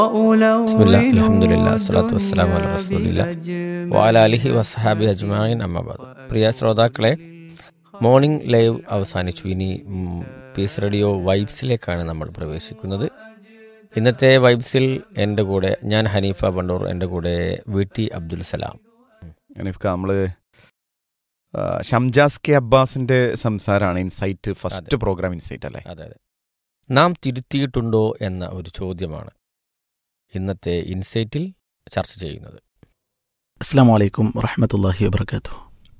ബിസ്മില്ലാ അൽഹംദുലില്ലാ സ്വലാത്തു വസ്സലാമു അലാ റസൂലില്ലാ വഅല അലിഹി വസ്ഹാബി അജ്മായിൻ അമ്മബാദ് പ്രിയ ശ്രോതാക്കളെ മോർണിംഗ് ലൈവ് അവസാനിച്ചു ഇനി ഉം, പീസ് റേഡിയോ വൈബ്സിലേക്കാണ് നമ്മൾ പ്രവേശിക്കുന്നത് ഇന്നത്തെ വൈബ്സിൽ എൻ്റെ കൂടെ ഞാൻ ഹനീഫ ബണ്ടൂർ എൻ്റെ കൂടെ വി ടി അബ്ദുൽ സലാം അനീഫ്ക നമ്മള് ആ, ഷംജാസ് കെ അബ്ബാസിന്റെ സംസാരമാണ് ഇൻസൈറ്റ് ഫസ്റ്റ് അതെ. പ്രോഗ്രാം ഇൻസൈറ്റ് അല്ലേ അതെ അതെ നാം തിരുത്തിയിട്ടുണ്ടോ എന്ന ഒരു ചോദ്യമാണ് ഇന്നത്തെ ഇൻസൈറ്റിൽ ചർച്ച ചെയ്യുന്നത് അസ്സാം വലൈക്കും വറഹമത്തല്ലാഹി വാബർക്കാത്തു